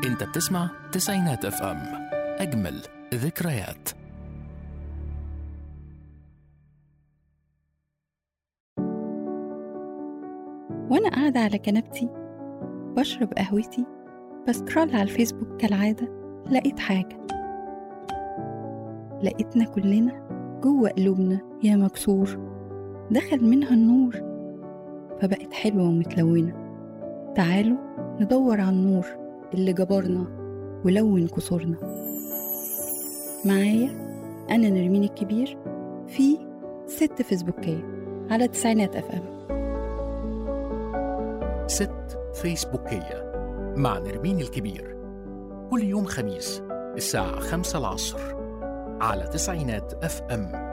انت بتسمع تسعينات اف ام اجمل ذكريات وأنا قاعدة على كنبتي بشرب قهوتي بسكرول على الفيسبوك كالعادة لقيت حاجة لقيتنا كلنا جوه قلوبنا يا مكسور دخل منها النور فبقت حلوة ومتلونة تعالوا ندور على النور اللي جبرنا ولون كسورنا معايا أنا نرمين الكبير في ست فيسبوكية على تسعينات أف أم ست فيسبوكية مع نرمين الكبير كل يوم خميس الساعة خمسة العصر على تسعينات اف ام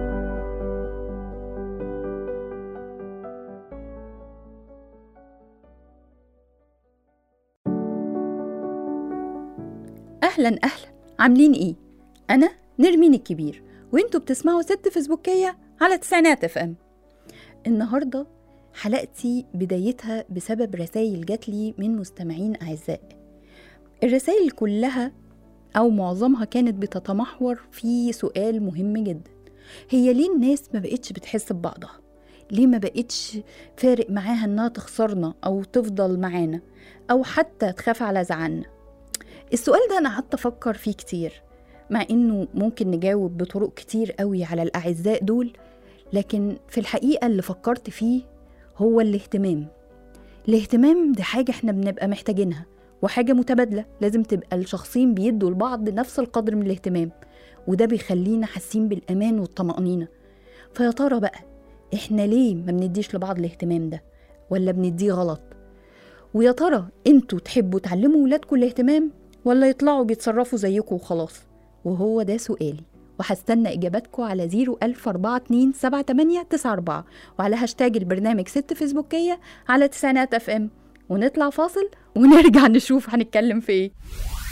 اهلا اهلا عاملين ايه انا نرمين الكبير وانتوا بتسمعوا ست فيسبوكيه على تسعينات اف ام النهارده حلقتي بدايتها بسبب رسائل جات لي من مستمعين اعزاء الرسائل كلها او معظمها كانت بتتمحور في سؤال مهم جدا هي ليه الناس ما بقتش بتحس ببعضها ليه ما بقتش فارق معاها انها تخسرنا او تفضل معانا او حتى تخاف على زعلنا السؤال ده انا قعدت افكر فيه كتير مع انه ممكن نجاوب بطرق كتير قوي على الاعزاء دول لكن في الحقيقه اللي فكرت فيه هو الاهتمام الاهتمام دي حاجه احنا بنبقى محتاجينها وحاجه متبادله لازم تبقى الشخصين بيدوا لبعض نفس القدر من الاهتمام وده بيخلينا حاسين بالامان والطمانينه فيا ترى بقى احنا ليه ما بنديش لبعض الاهتمام ده ولا بنديه غلط ويا ترى انتوا تحبوا تعلموا ولادكم الاهتمام ولا يطلعوا بيتصرفوا زيكم وخلاص وهو ده سؤالي وهستنى إجاباتكم على 010427894 وعلى هاشتاج البرنامج ست فيسبوكية على تسعينات اف ام ونطلع فاصل ونرجع نشوف هنتكلم في ايه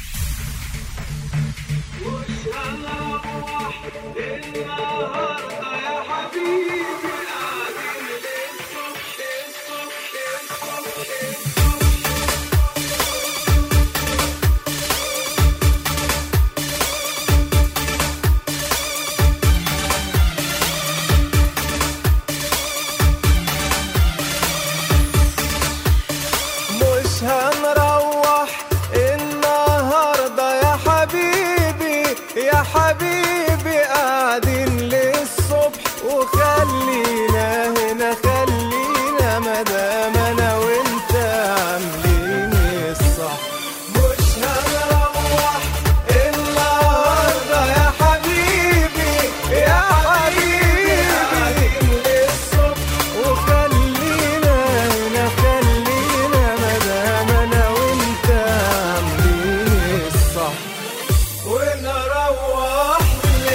مش هنروح النهارده يا حبيبي يا حبيبي قاعدين للصبح وخلينا هنا خلينا مدام انا وانت عاملين الصح مش هنروح النهارده يا حبيبي يا حبيبي قاعدين للصبح وخلينا هنا خلينا مدام انا وانت عاملين الصح ونروح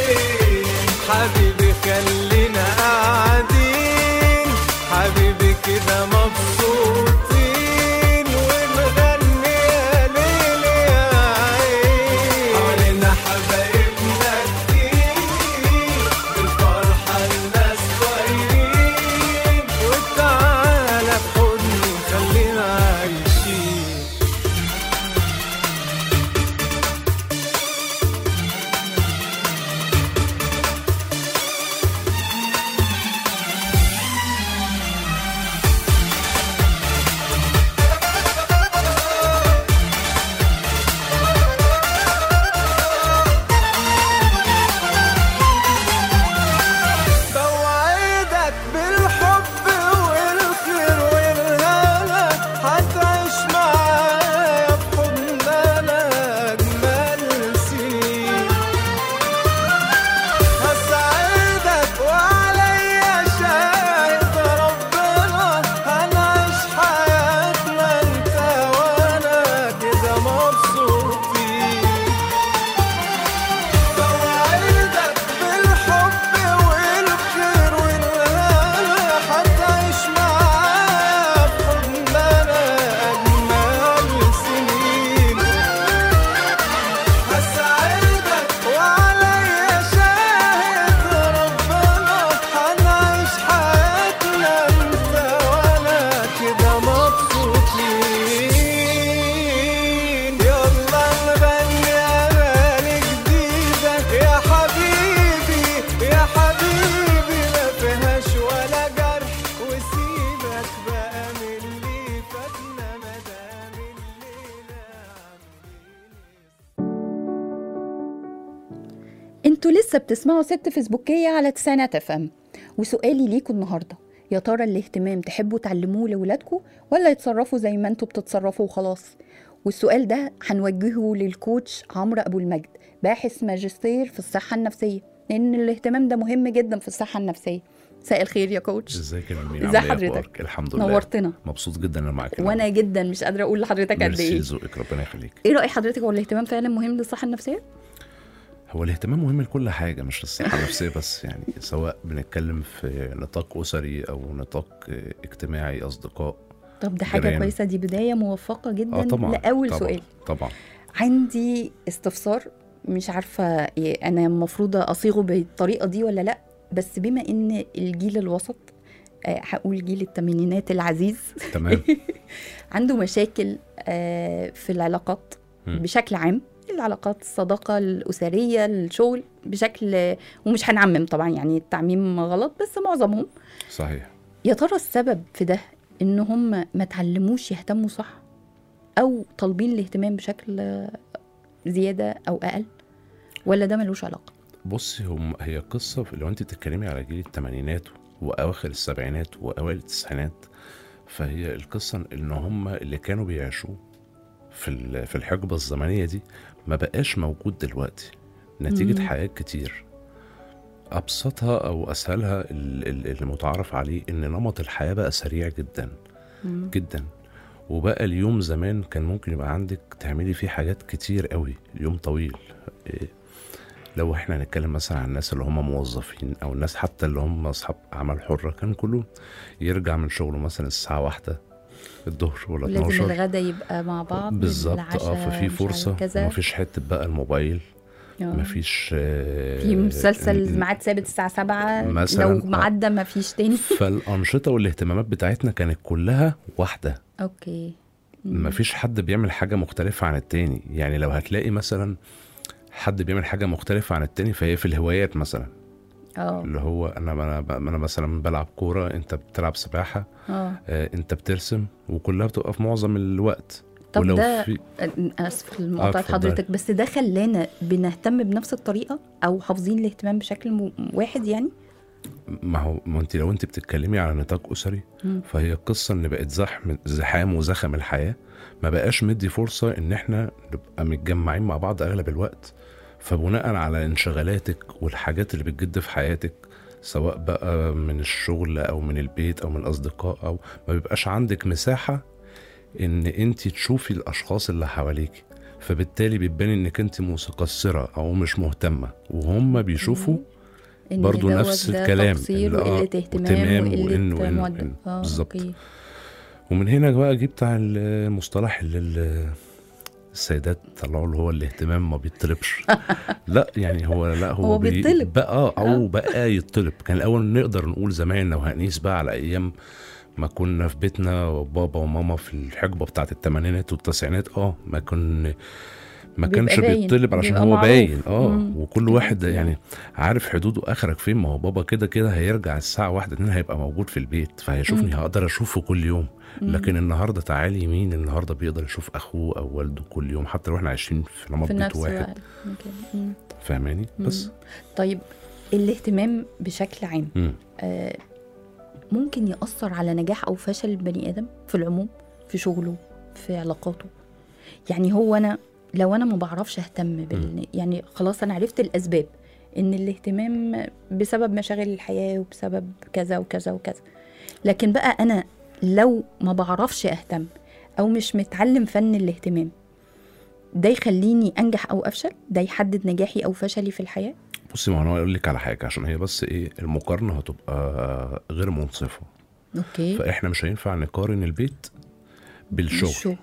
انتوا لسه بتسمعوا ست فيسبوكية على تسعينات اف ام وسؤالي ليكم النهارده يا ترى الاهتمام تحبوا تعلموه لولادكم ولا يتصرفوا زي ما انتوا بتتصرفوا وخلاص والسؤال ده هنوجهه للكوتش عمرو ابو المجد باحث ماجستير في الصحه النفسيه لان الاهتمام ده مهم جدا في الصحه النفسيه مساء الخير يا كوتش ازيك يا نرمين ازي عاملة ايه حضرتك؟ اخبارك الحمد لله نورتنا مبسوط جدا ان انا معاك وانا جدا مش قادره اقول لحضرتك قد ميرسي ايه ذوقك ربنا يخليك ايه راي حضرتك هو الاهتمام فعلا مهم للصحه النفسيه هو الاهتمام مهم لكل حاجه مش للصحه النفسيه بس يعني سواء بنتكلم في نطاق اسري او نطاق اجتماعي اصدقاء طب ده حاجه جيران. كويسه دي بدايه موفقه جدا اه طبعا لاول طبعا سؤال طبعا عندي استفسار مش عارفه إيه انا المفروض اصيغه بالطريقه دي ولا لا بس بما ان الجيل الوسط آه، هقول جيل الثمانينات العزيز تمام عنده مشاكل آه، في العلاقات مم. بشكل عام العلاقات الصداقة الأسرية الشغل بشكل ومش هنعمم طبعا يعني التعميم غلط بس معظمهم صحيح يا ترى السبب في ده ان هم ما تعلموش يهتموا صح او طالبين الاهتمام بشكل آه، زيادة او اقل ولا ده ملوش علاقة بصي هم هي قصه لو انت بتتكلمي على جيل الثمانينات واواخر السبعينات واوائل التسعينات فهي القصه ان هم اللي كانوا بيعيشوه في ال- في الحقبه الزمنيه دي ما بقاش موجود دلوقتي نتيجه مم. حاجات كتير ابسطها او اسهلها ال- ال- اللي متعارف عليه ان نمط الحياه بقى سريع جدا مم. جدا وبقى اليوم زمان كان ممكن يبقى عندك تعملي فيه حاجات كتير قوي اليوم طويل إيه، لو احنا هنتكلم مثلا عن الناس اللي هم موظفين او الناس حتى اللي هم اصحاب اعمال حره كان كله يرجع من شغله مثلا الساعه واحدة الظهر ولا ولازم 12 الغدا يبقى مع بعض بالظبط اه العشاء ففي مش عارف فرصه كذا مفيش حته بقى الموبايل آه. مفيش آه، في مسلسل ن- ميعاد ثابت الساعة 7 مثلاً، لو آه. معدى ما فيش تاني فالانشطه والاهتمامات بتاعتنا كانت كلها واحده اوكي مم. مفيش حد بيعمل حاجة مختلفة عن التاني يعني لو هتلاقي مثلا حد بيعمل حاجة مختلفة عن التاني فهي في الهوايات مثلا اه اللي هو انا انا انا مثلا بلعب كورة انت بتلعب سباحة اه آه، انت بترسم وكلها بتبقى في معظم الوقت طب ولو ده في اسف لمقاطعة اتفضلي. حضرتك بس ده خلانا بنهتم بنفس الطريقة او حافظين الاهتمام بشكل م- واحد يعني ما هو ما انت لو انت بتتكلمي على نطاق اسري مم. فهي القصه ان بقت زحم زحام وزخم الحياه ما بقاش مدي فرصه ان احنا نبقى متجمعين مع بعض اغلب الوقت فبناء على انشغالاتك والحاجات اللي بتجد في حياتك سواء بقى من الشغل او من البيت او من الاصدقاء او ما بيبقاش عندك مساحه ان انت تشوفي الاشخاص اللي حواليك فبالتالي بتبان انك انت مقصره او مش مهتمه وهم بيشوفوا إن برضو دوت نفس ده الكلام، تقصير اللي آه، وقلة اهتمام واهتمام وقلة وإن- وإن- مودة وإن. اه بالظبط. اوكي ومن هنا بقى جه بتاع المصطلح اللي ال- السيدات طلعوا اللي هو الاهتمام ما بيطلبش لا يعني هو لا هو, هو بي- بيطلب. بقى آه. او بقى يطلب كان الاول نقدر نقول زمان لو هنقيس بقى على ايام ما كنا في بيتنا وبابا وماما في الحقبه بتاعت الثمانينات والتسعينات اه ما كن ما بيبقى كانش باين، بيطلب علشان بيبقى هو معروف. باين اه مم. وكل واحد يعني عارف حدوده اخرك فين ما هو بابا كده كده هيرجع الساعه واحدة اتنين هيبقى موجود في البيت فهيشوفني مم. هقدر اشوفه كل يوم مم. لكن النهارده تعالي مين النهارده بيقدر يشوف اخوه او والده كل يوم حتى لو احنا عايشين في نمط في بيت نفس واحد الوقت أوكي. مم. فاهماني بس مم. طيب الاهتمام بشكل عام مم. آه، ممكن يأثر على نجاح أو فشل البني آدم في العموم في شغله في علاقاته يعني هو أنا لو أنا ما بعرفش أهتم بال... يعني خلاص أنا عرفت الأسباب إن الاهتمام بسبب مشاغل الحياة وبسبب كذا وكذا وكذا لكن بقى أنا لو ما بعرفش أهتم أو مش متعلم فن الاهتمام ده يخليني أنجح أو أفشل ده يحدد نجاحي أو فشلي في الحياة بصي ما هو انا اقول لك على حاجه عشان هي بس ايه المقارنه هتبقى غير منصفه أوكي فاحنا مش هينفع نقارن البيت بالشغل الشغل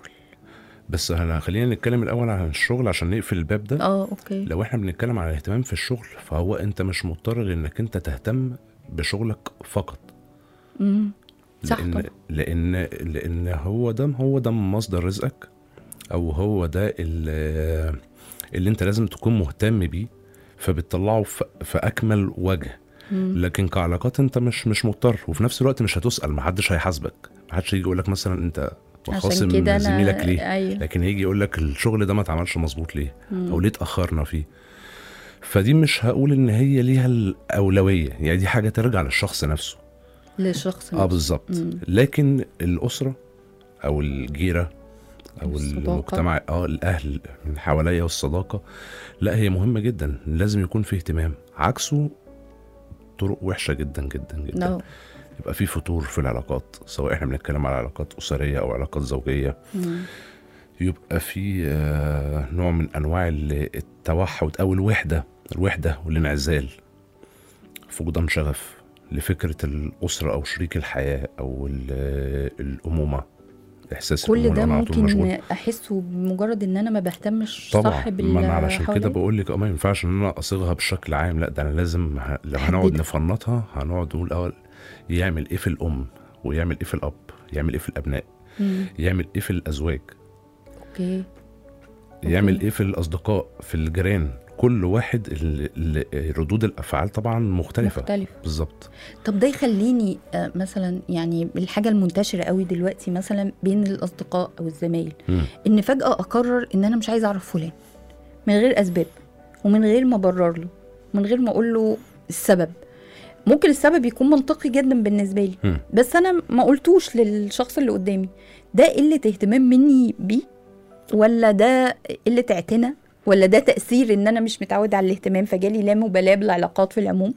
بس انا خلينا نتكلم الاول عن الشغل عشان نقفل الباب ده اه اوكي لو احنا بنتكلم عن الاهتمام في الشغل فهو انت مش مضطر انك انت تهتم بشغلك فقط امم صح لان طبعا لان لان هو ده هو ده مصدر رزقك او هو ده اللي, اللي انت لازم تكون مهتم بيه فبتطلعه في, في اكمل وجه مم. لكن كعلاقات انت مش مش مضطر وفي نفس الوقت مش هتسال محدش هيحاسبك محدش يجي يقول لك مثلا انت عشان خاصم كده انا زميلك ليه ايوه لكن هيجي يقول لك الشغل ده ما اتعملش مظبوط ليه مم. او ليه اتاخرنا فيه فدي مش هقول ان هي ليها الاولويه يعني دي حاجه ترجع للشخص نفسه للشخص اه نفسه. بالظبط مم. لكن الاسره او الجيره او الصداقة. المجتمع اه الاهل من حواليا والصداقه لا هي مهمه جدا لازم يكون في اهتمام عكسه طرق وحشه جدا جدا جدا لا. يبقى في فتور في العلاقات سواء احنا بنتكلم على علاقات اسريه او علاقات زوجيه مم. يبقى في آه، نوع من انواع ال- التوحد او الوحده الوحده والانعزال فقدان شغف لفكره الاسره او شريك الحياه او ال- الامومه احساس كل الأمومة ده لو أنا على طول مشغول. ممكن احسه بمجرد ان انا ما بهتمش طبعا صح بال ما انا علشان كده حواليا. بقول لك اه ما ينفعش ان انا اصيغها بشكل عام لا ده انا لازم ه- لو هنقعد حددها. نفنطها هنقعد نقول اول يعمل ايه في الام ويعمل ايه في الاب يعمل ايه في الابناء مم. يعمل ايه في الازواج اوكي يعمل ايه في الاصدقاء في الجيران كل واحد ال- ال- ردود الافعال طبعا مختلفه مختلف بالظبط طب ده يخليني آه، مثلا يعني الحاجه المنتشره قوي دلوقتي مثلا بين الاصدقاء او الزمايل مم. ان فجاه اقرر ان انا مش عايزه اعرف فلان من غير اسباب ومن غير ما ابرر له من غير ما اقول له السبب ممكن السبب يكون منطقي جدا بالنسبه لي مم. بس انا ما قلتوش للشخص اللي قدامي ده قله اهتمام مني بيه ولا ده قله اعتناء ولا ده تاثير ان انا مش متعود على الاهتمام فجالي لا مبالاه بالعلاقات في العموم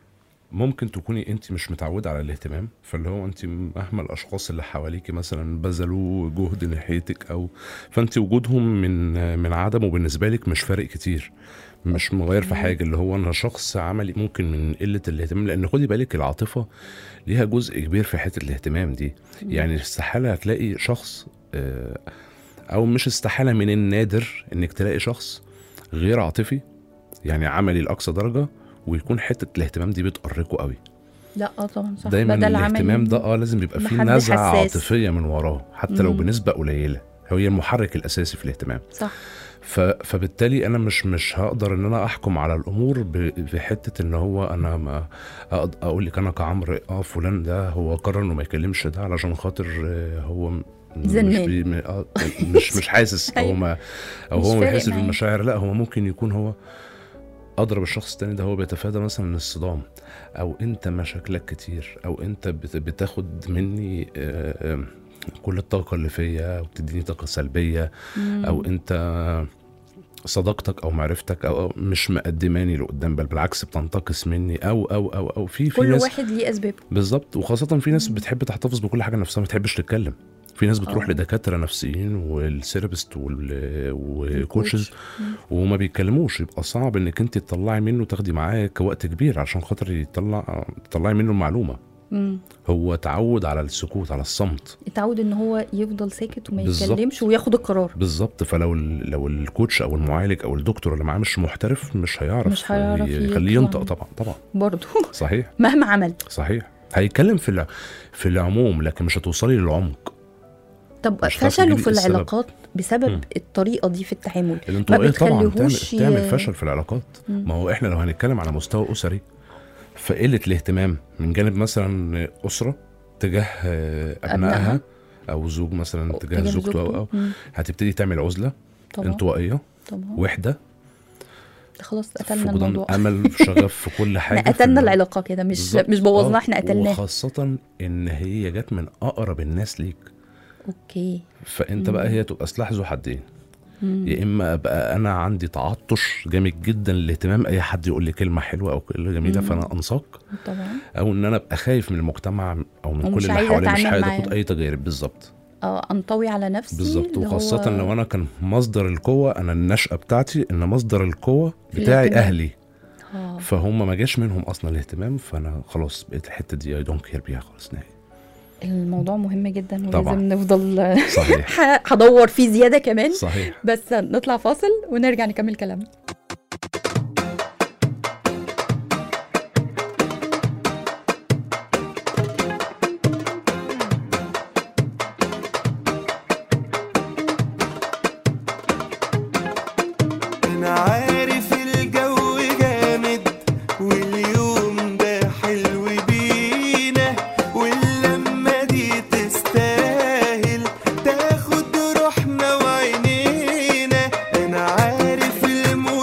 ممكن تكوني انت مش متعوده على الاهتمام فاللي هو انت مهما الاشخاص اللي حواليكي مثلا بذلوا جهد ناحيتك او فانت وجودهم من من عدمه بالنسبه لك مش فارق كتير مش مغير في حاجه اللي هو انا شخص عملي ممكن من قله الاهتمام لان خدي بالك العاطفه ليها جزء كبير في حته الاهتمام دي يعني استحاله هتلاقي شخص آه، او مش استحاله من النادر انك تلاقي شخص غير عاطفي يعني عملي لاقصى درجه ويكون حته الاهتمام دي بتقرقه قوي لا اه طبعا صح دايما بدل الاهتمام عملي ده اه لازم يبقى فيه بحد نزعه حساس. عاطفيه من وراه حتى لو مم. بنسبه قليله هي المحرك الاساسي في الاهتمام صح ف... فبالتالي انا مش مش هقدر ان انا احكم على الامور ب... بحته ان هو انا ما أقد- اقول لك انا كعمرو اه فلان ده هو قرر انه ما يكلمش ده علشان خاطر آه، هو م- مش زنان. بي... م- آه، مش مش حاسس او أيوة. ما او مش هو ما فارق بيحسش معاه. بالمشاعر لا هو ممكن يكون هو اضرب الشخص التاني ده هو بيتفادى مثلا الصدام او انت مشاكلك كتير او انت بت- بتاخد مني آه، آه، كل الطاقه اللي فيا وبتديني طاقه سلبيه او انت صداقتك او معرفتك او أو مش مقدماني لقدام بل بالعكس بتنتقص مني او او او او في في كل ناس واحد ليه اسبابه بالظبط وخاصه في ناس بتحب تحتفظ بكل حاجه نفسها ما بتحبش تتكلم في ناس بتروح آه. لدكاتره نفسيين والثيرابيست وال- وكوتشز الكوتش. وما بيتكلموش يبقى صعب انك انت تطلعي منه تاخدي معاه وقت كبير عشان خاطر يطلع تطلعي منه المعلومه مم. هو تعود على السكوت على الصمت اتعود ان هو يفضل ساكت وما بالظبط. يتكلمش وياخد القرار بالظبط فلو ال- لو الكوتش او المعالج او الدكتور اللي معاه مش محترف مش هيعرف مش هيعرف يخليه يطلع. ينطق طبعا طبعا برضه صحيح مهما عمل صحيح هيتكلم في الع... في العموم لكن مش هتوصلي للعمق طب مش هتعرفي فشلوا تجيبي في السبب. العلاقات بسبب مم. الطريقه دي في التعامل الانطوائيه طبعا بتعمل, بتخليهوش ي- بتعمل فشل في العلاقات مم. ما هو احنا لو هنتكلم على مستوى اسري فقله الاهتمام من جانب مثلا اسره تجاه آه، ابنائها أبنائها. او زوج مثلا تجاه تجاه زوجته او او مم. هتبتدي تعمل عزله طبعا انطوائيه طبعا وحده خلاص قتلنا فقدان الموضوع امل شغف في كل حاجه احنا في قتلنا ال- العلاقه كده مش بالظبط. مش بوظناها آه، احنا قتلناها وخاصه ان هي جت من اقرب الناس ليك اوكي فانت بقى هي تبقى سلاح ذو حدين مم. يا اما ابقى انا عندي تعطش جامد جدا للاهتمام اي حد يقول لي كلمه حلوه او كلمه جميله مم. فانا انساق طبعا او ان انا ابقى خايف من المجتمع او من ومش كل اللي عايزة حواليا مش أتعامل عايز اخد معاه. اي تجارب بالظبط اه انطوي على نفسي بالظبط اللي وخاصه هو لو انا كان مصدر القوه انا النشاه بتاعتي ان مصدر القوه بتاعي الاهتمام. اهلي اه فهم ما جاش منهم اصلا الاهتمام فانا خلاص بقيت الحته دي اي دونت كير بيها خالص نهائي الموضوع مهم جدا طبعاً. ولازم نفضل صحيح ه- هدور فيه زياده كمان صحيح بس نطلع فاصل ونرجع نكمل كلامنا انا عارف الجو جامد واليوم ده حلو بينا واللمة دي تستاهل تاخد روحنا وعينينا انا عارف المود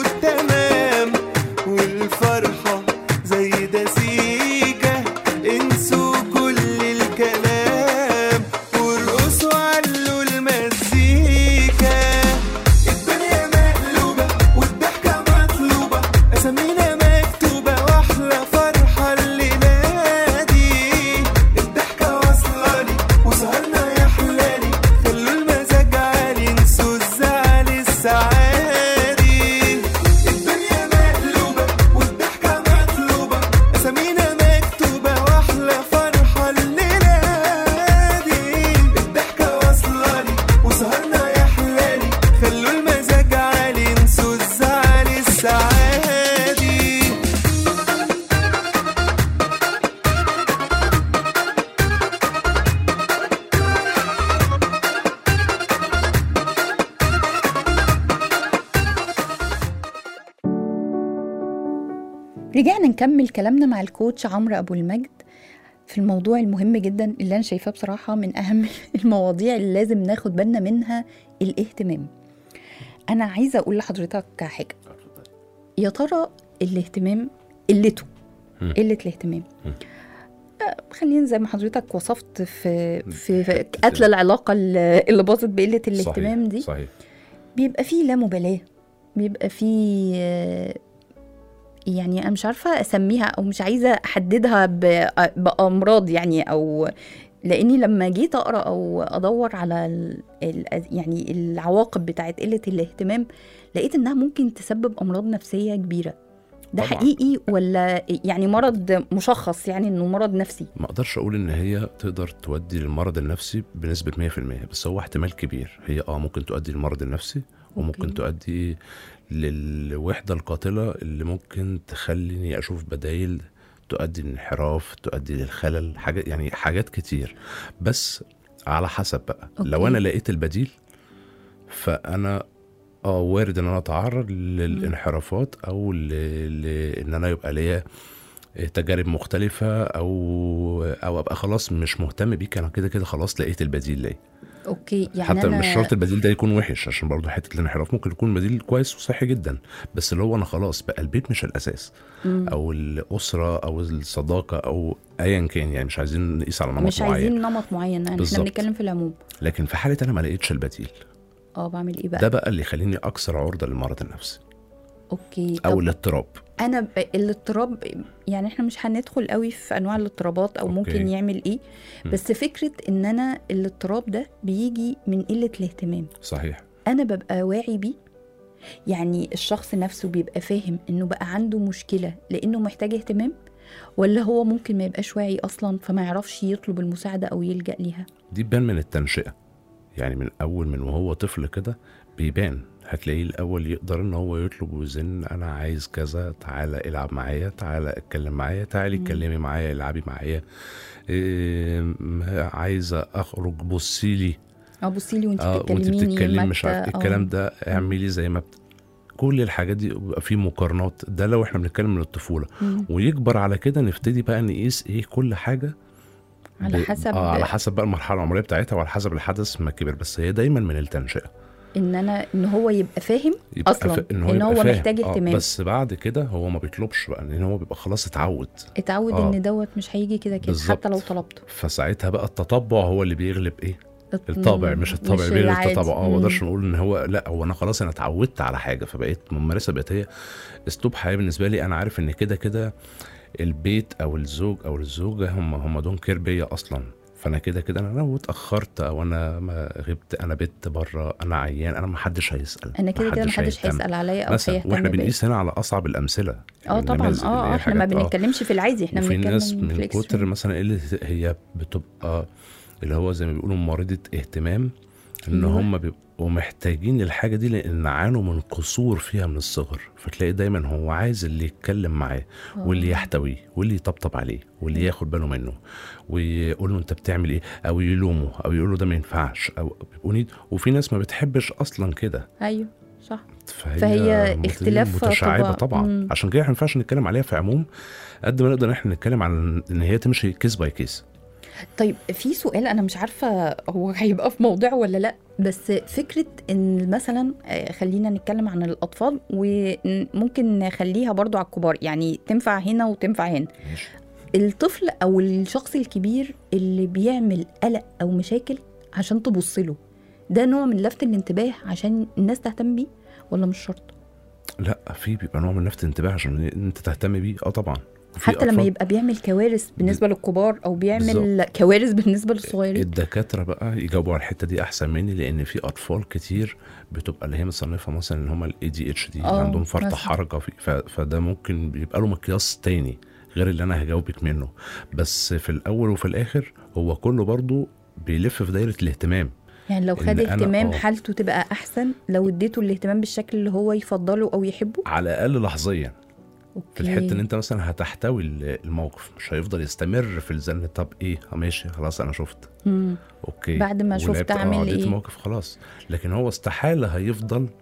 رجعنا نكمل كلامنا مع الكوتش عمرو ابو المجد في الموضوع المهم جدا اللي انا شايفاه بصراحه من اهم المواضيع اللي لازم ناخد بالنا منها الاهتمام انا عايزه اقول لحضرتك حاجه يا ترى الاهتمام قلته مم. قله الاهتمام مم. آه، خلينا زي ما حضرتك وصفت في في, في قتل العلاقه اللي اللي باظت بقله الاهتمام صحيح. دي صحيح بيبقى فيه لا مبالاة بيبقى فيه آه، يعني انا مش عارفه اسميها او مش عايزه احددها ب- بامراض يعني او لاني لما جيت اقرا او ادور على ال ال يعني العواقب بتاعت قله الاهتمام لقيت انها ممكن تسبب امراض نفسيه كبيره ده طبعاً. حقيقي ولا يعني مرض مشخص يعني انه مرض نفسي ما اقدرش اقول ان هي تقدر تودي للمرض النفسي بنسبه 100% بس هو احتمال كبير هي اه ممكن تؤدي للمرض النفسي وممكن أوكي. تؤدي للوحده القاتله اللي ممكن تخليني اشوف بدايل تؤدي للانحراف تؤدي للخلل حاجات يعني حاجات كتير بس على حسب بقى أوكي. لو انا لقيت البديل فانا اه وارد ان انا اتعرض للانحرافات او ل... ل... ان انا يبقى ليا تجارب مختلفة أو أو أبقى خلاص مش مهتم بيك أنا كده كده خلاص لقيت البديل ليا اوكي يعني حتى أنا مش شرط البديل ده يكون وحش عشان برضه حتة الانحراف ممكن يكون بديل كويس وصحي جدا بس اللي هو أنا خلاص بقى البيت مش الأساس مم. أو الأسرة أو الصداقة أو أيا كان يعني مش عايزين نقيس على نمط مش معين عايزين نمط معين يعني احنا بالظبط. بنتكلم في العموم لكن في حالة أنا ما لقيتش البديل اه بعمل ايه بقى ده بقى اللي يخليني أكثر عرضة للمرض النفسي اوكي أو طب الاضطراب انا ب... الاضطراب يعني احنا مش هندخل قوي في انواع الاضطرابات او أوكي. ممكن يعمل ايه م. بس فكره ان انا الاضطراب ده بيجي من قله الاهتمام صحيح انا ببقى واعي بيه يعني الشخص نفسه بيبقى فاهم انه بقى عنده مشكله لانه محتاج اهتمام ولا هو ممكن ما يبقاش واعي اصلا فما يعرفش يطلب المساعده او يلجا ليها دي بان من التنشئه يعني من اول من وهو طفل كده بيبان هتلاقيه الاول يقدر ان هو يطلب ويزن انا عايز كذا تعالى العب معايا تعالى اتكلم معايا تعالي مم. اتكلمي معايا العبي معايا إيه عايزه اخرج بصي لي اه بصي لي وانت اه وانت بتكلميني بتتكلمي ما مش ت- عارف آه. الكلام ده اعملي زي ما بت... كل الحاجات دي بيبقى فيه مقارنات ده لو احنا بنتكلم من الطفوله مم. ويكبر على كده نبتدي بقى نقيس ايه كل حاجه على ب- حسب اه على حسب بقى المرحله العمريه بتاعتها وعلى حسب الحدث ما كبر بس هي دايما من التنشئه ان انا ان هو يبقى فاهم يبقى أصلاً، ف- إن يبقى هو فاهم. محتاج آه، اهتمام. بس بعد كده هو ما بيطلبش بقى لان هو بيبقى خلاص اتعود اتعود آه. ان دوت مش هيجي كده كده بالظبط. حتى لو طلبته فساعتها بقى التطبع هو اللي بيغلب ايه الطابع مش الطابع مش بيغلب العادي. التطبع اه ما مم. اقدرش نقول ان هو لا هو انا خلاص انا اتعودت على حاجه فبقيت ممارسه بقت هي اسلوب حياه بالنسبه لي انا عارف ان كده كده البيت او الزوج او الزوجه هم هم دون كير بيا اصلا فانا كده كده انا لو اتاخرت او انا ما غبت انا بت بره انا عيان انا ما حدش هيسال انا كده كده محدش هيهتم. هيسال عليا او مثلا هيهتم واحنا بيا. بنقيس هنا على اصعب الامثله اه يعني طبعا النماذج اللي اه هي احنا ما حاجات- آه. بنتكلمش في العادي احنا وفي بنتكلم ناس في من الإكستريم. كتر مثلا اللي هي بتبقى اللي هو زي ما بيقولوا مريضة اهتمام ان أيوة. هم بيبقوا محتاجين الحاجة دي لان عانوا من قصور فيها من الصغر فتلاقي دايما هو عايز اللي يتكلم معاه آه. واللي يحتويه واللي يطبطب عليه واللي ياخد باله منه ويقول له انت بتعمل ايه او يلومه او يقول له ده ما ينفعش او بيبقوا نيد وفي ناس ما بتحبش اصلا كده ايوه صح فهي, فهي مت- اختلاف متشعبه طباع. طبعا مم. عشان كده احنا ما ينفعش نتكلم عليها في عموم قد ما نقدر احنا نتكلم عن ان هي تمشي كيس باي كيس طيب في سؤال انا مش عارفه هو هيبقى في موضوع ولا لا بس فكره ان مثلا آه، خلينا نتكلم عن الاطفال وممكن نخليها برضو على الكبار يعني تنفع هنا وتنفع هنا ماشي الطفل او الشخص الكبير اللي بيعمل قلق او مشاكل عشان تبص له ده نوع من لفت الانتباه عشان الناس تهتم بيه ولا مش شرط لا في بيبقى نوع من لفت الانتباه عشان انت تهتم بيه اه طبعا وفي حتى لما أطفال- يبقى بيعمل كوارث بالنسبه للكبار او بيعمل بالظبط. كوارث بالنسبه للصغيرين الدكاتره بقى يجاوبوا على الحته دي احسن مني لان في اطفال كتير بتبقى اللي هي مصنفه مثلا ان هم الاي دي اتش دي آه، عندهم فرط مثلا. حركه في ف... فده ممكن بيبقى له مقياس تاني غير اللي انا هجاوبك منه بس في الاول وفي الاخر هو كله برضو بيلف في دايره الاهتمام يعني لو إن خد أنا- اهتمام آه. حالته تبقى احسن لو اديته الاهتمام بالشكل اللي هو يفضله او يحبه على الاقل لحظيا في اوكي الحته ان انت مثلا هتحتوي ال- الموقف مش هيفضل يستمر في الزن طب ايه آه ماشي خلاص انا شفت مم. اوكي بعد ما شفت ولعبت- آه، أعمل عديت إيه؟ الموقف خلاص لكن هو استحاله هيفضل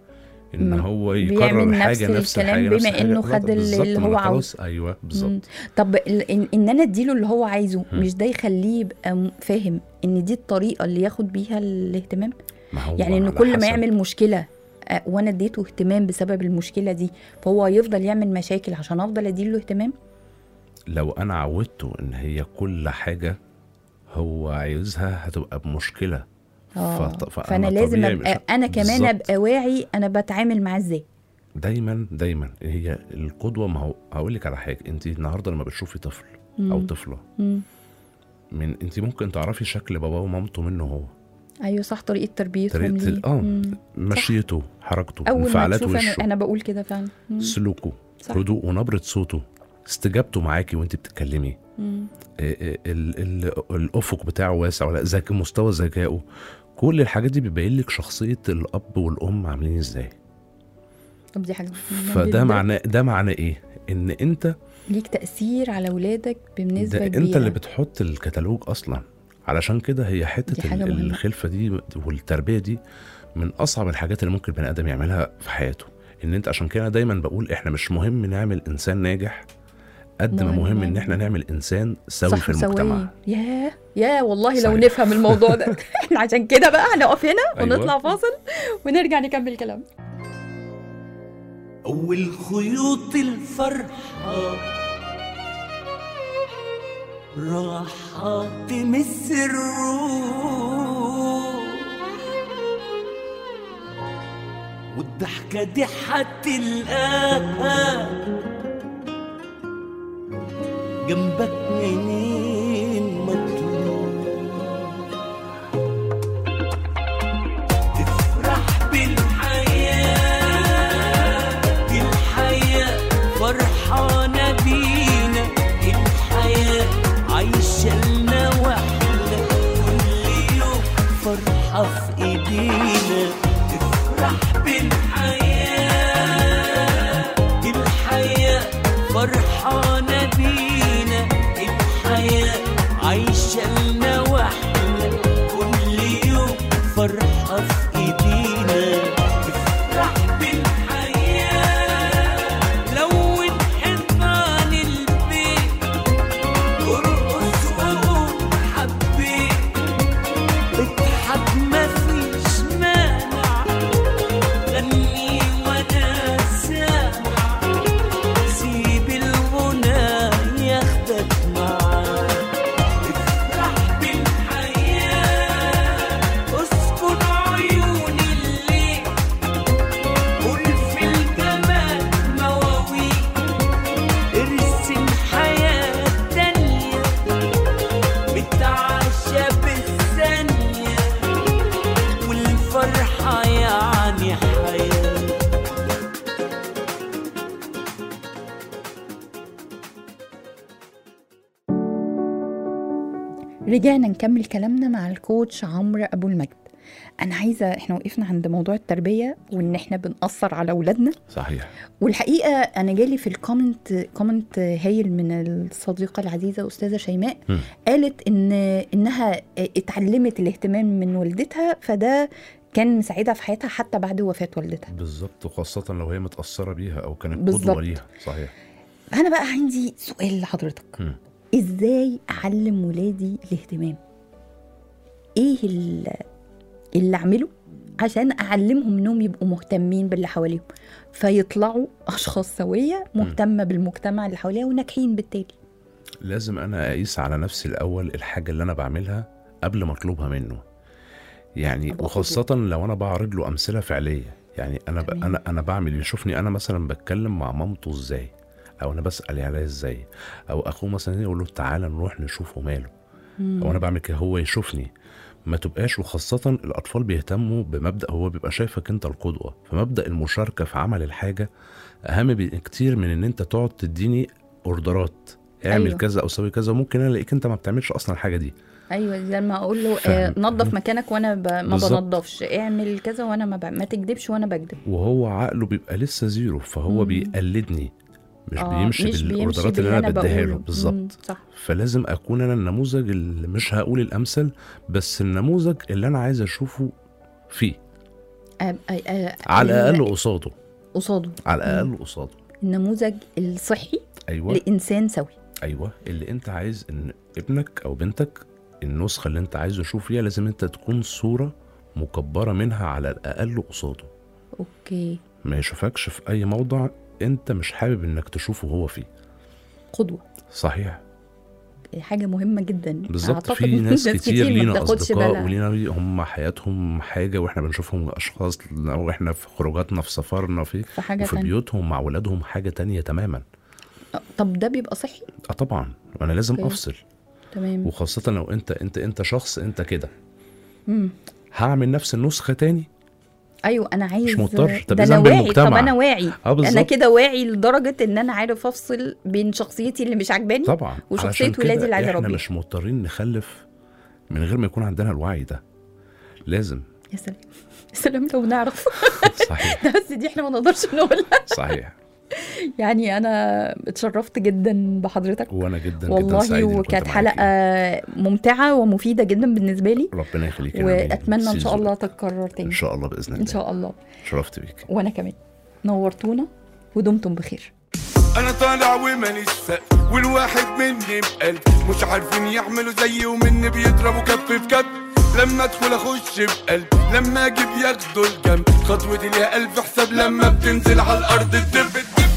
ان ما- هو بيعمل يكرر نفس حاجه نفس الكلام الحاجه نفس بما الحاجة. إنه لا، خد ال- بالظبط، اللي ما هو أنا عاوزه. خلاص ايوه بالظبط مم. طب ال- ان, ان انا اديله اللي هو عايزه مم. مش ده يخليه يبقى م- فاهم ان دي الطريقه اللي ياخد بيها الاهتمام ما هو يعني انه على كل ما حسب. يعمل مشكله آه، وانا اديته اهتمام بسبب المشكله دي فهو يفضل يعمل مشاكل عشان افضل اديله اهتمام لو انا عودته ان هي كل حاجه هو عايزها هتبقى بمشكله اه فط- فأنا فانا لازم طبيعي ابقى مش- انا كمان بالظبط. ابقى واعي انا بتعامل معاه ازاي دايما دايما هي القدوه ما هو هقول لك على حاجه انت النهارده لما بتشوفي طفل او مم. طفله مم. من انت ممكن تعرفي شكل باباه ومامته منه هو ايوه صح طريقه تربيتهم طريقه ليه ال- اه مم. مشيته حركته اول ما انفعالات تشوف انا, وشه أنا بقول كده فعلا مم. سلوكه صح. هدوء ونبره صوته استجابته معاكي وانت بتتكلمي مم. إيه إيه ال ال الافق بتاعه واسع ولا ذكي مستوى ذكائه كل الحاجات دي بتبين لك شخصيه الاب والام عاملين ازاي طب دي حاجه مهمة فده جداً. معناه ده معناه ايه ان انت ليك تاثير على اولادك بنسبه ده كبيره انت اللي بتحط الكتالوج اصلا علشان كده هي دي حته حاجة ال- مهمة. الخلفه دي والتربيه دي من اصعب الحاجات اللي ممكن البني ادم يعملها في حياته ان انت عشان كده دايما بقول احنا مش مهم نعمل انسان ناجح قد ما مهم مهم ان نعمل- احنا نعمل انسان سوي صح في المجتمع وسوية. ياه يا والله لو صحيح. نفهم الموضوع ده احنا عشان كده بقى هنقف هنا أيوة. ونطلع فاصل ونرجع نكمل كلام أول خيوط الفرحة راحة تمس الروح والضحكة دي هتلقاها جنبك منين ما تروح تفرح بالحياة دي الحياة فرحانة بينا الحياة عايشة لنا واحنا كل يوم فرحة في ايدينا تفرح بالحياة دي الحياة فرحانة بينا الحياة عايشة لنا واحنا كل يوم فرحة في ايدينا تفرح بالحياة لون حيطان البيت ارقص وقول حبيت اضحك مفيش مانع غني وانا سامع سيب الغنى ياخدك معاه افرح بالحياة اسكن عيون الليل قول في الجمال مواويل ارسم حياة تانية بتعشى بالثانية والفرحة يعني حياة رجعنا نكمل كلامنا مع الكوتش عمرو ابو المجد انا عايزه احنا وقفنا عند موضوع التربيه وان احنا بنأثر على اولادنا صحيح والحقيقه انا جالي في الكومنت كومنت هايل من الصديقه العزيزه استاذه شيماء مم. قالت ان انها اتعلمت الاهتمام من والدتها فده كان مساعدها في حياتها حتى بعد وفاه والدتها بالظبط وخاصه لو هي متاثره بيها او كانت بالظبط. قدوه ليها صحيح انا بقى عندي سؤال لحضرتك مم. ازاي اعلم ولادي الاهتمام ايه ال- اللي اعمله عشان اعلمهم انهم يبقوا مهتمين باللي حواليهم فيطلعوا اشخاص سويه مهتمه بالمجتمع اللي حواليها وناجحين بالتالي لازم انا اقيس على نفسي الاول الحاجه اللي انا بعملها قبل ما اطلبها منه يعني أبقى وخاصه لو انا بعرض له امثله فعليه يعني انا ب... تمام. انا انا بعمل يشوفني انا مثلا بتكلم مع مامته ازاي او انا بسال عليها ازاي او اخوه مثلا يقول له تعالى نروح نشوفه ماله او انا بعمل كده هو يشوفني ما تبقاش وخاصة الأطفال بيهتموا بمبدأ هو بيبقى شايفك أنت القدوة فمبدأ المشاركة في عمل الحاجة أهم بكتير من إن أنت تقعد تديني أوردرات اعمل أيوة. أيوة. كذا أو سوي كذا ممكن أنا ألاقيك أنت ما بتعملش أصلا الحاجة دي ايوه زي ما اقول له فاهم. آه نظف مكانك وانا ب... ما بالظبط. بنضفش اعمل كذا وانا ما, ب... ما تكدبش وانا بكدب وهو عقله بيبقى لسه زيرو فهو مم. بيقلدني مش آه، بيمشي مش بالاوردرات باللي اللي انا بديها له بقوله. مم، بالظبط صح فلازم اكون انا النموذج اللي مش هقول الامثل بس النموذج اللي انا عايز اشوفه فيه آه، آه، آه، على ال- الاقل قصاده قصاده على الاقل قصاده النموذج الصحي ايوه لانسان سوي ايوه اللي انت عايز ان ابنك او بنتك النسخه اللي انت عايز تشوف فيها لازم انت تكون صوره مكبره منها على الاقل قصاده اوكي ما يشوفكش في اي موضع انت مش حابب انك تشوفه هو فيه قدوه صحيح حاجه مهمه جدا بالظبط أعتقد في إن ناس كتير ما لينا بتاخدش اصدقاء بالها. ولينا هم حياتهم حاجه واحنا بنشوفهم اشخاص او احنا في خروجاتنا في سفرنا في في حاجه وفي تانية بيوتهم مع ولادهم حاجه تانية تماما آه، طب ده بيبقى صحي اه طبعا انا لازم أوكي. افصل تمام وخاصه لو انت انت انت شخص انت كده مم. هعمل نفس النسخه تاني ايوه انا عايز مضطر. طب ده إذا انا واعي طب بالمجتمع. انا واعي اه بالظبط. انا كده واعي لدرجه ان انا عارف افصل بين شخصيتي اللي مش عاجباني طبعا وشخصية علشان كده ولادي اللي عايزة احنا أربيها. مش مضطرين نخلف من غير ما يكون عندنا الوعي ده لازم يا سلام يا سلام لو نعرف صحيح ده بس دي احنا ما نقدرش نقولها صحيح يعني انا اتشرفت جدا بحضرتك وانا جدا جدا والله سعيد إني كنت وكانت معاكي. حلقه ممتعه ومفيده جدا بالنسبه لي ربنا يخليك يا نعمين. واتمنى ان شاء سيزو. الله تتكرر تاني ان شاء الله باذن الله ان شاء الله شرفت بيك وانا كمان نورتونا ودمتم بخير انا طالع وماليش سقف والواحد مني بقلب مش عارفين يعملوا زيي ومني بيضربوا كف في كف لما ادخل اخش بقلب لما اجيب ياخدوا الجنب خطوتي ليها الف حساب لما بتنزل على الارض الدب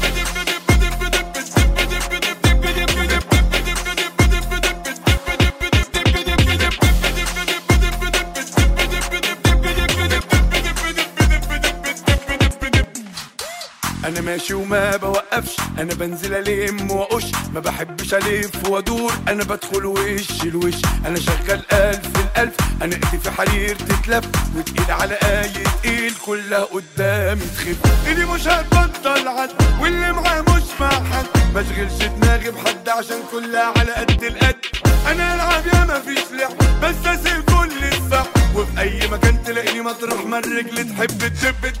انا ماشي وما بوقفش انا بنزل الم واقش ما بحبش الف وادور انا بدخل وش الوش انا شغال الف الالف انا ايدي في حرير تتلف وتقيل على اي تقيل كلها قدامي تخف ايدي مش هتبطل عد واللي معاه مش مع حد ما اشغلش دماغي بحد عشان كلها على قد القد انا العب يا ما فيش لعب بس اسيب كل الصح وفي اي مكان تلاقيني مطرح ما الرجل تحب تدب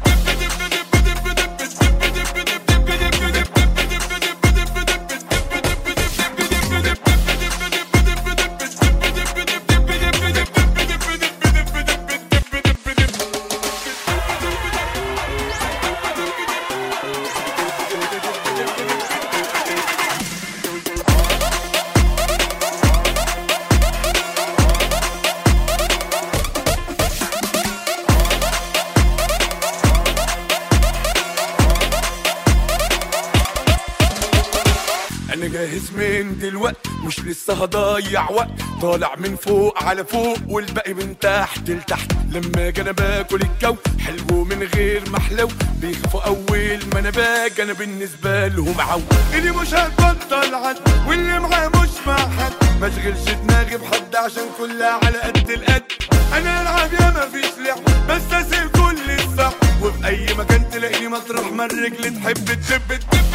انا جاهز من دلوقت مش لسه هضيع وقت طالع من فوق على فوق والباقي من تحت لتحت لما اجي انا باكل الجو حلو من غير ما احلو بيخافوا اول ما انا باجي انا بالنسبه لهم عو ايدي مش هتبطل عد واللي معاه مش مع حد ما اشغلش دماغي بحد عشان كلها على قد القد انا العب يا ما فيش لعب بس اسيب كل الصح وفي اي مكان تلاقيني مطرح ما الرجل تحب تدب تدب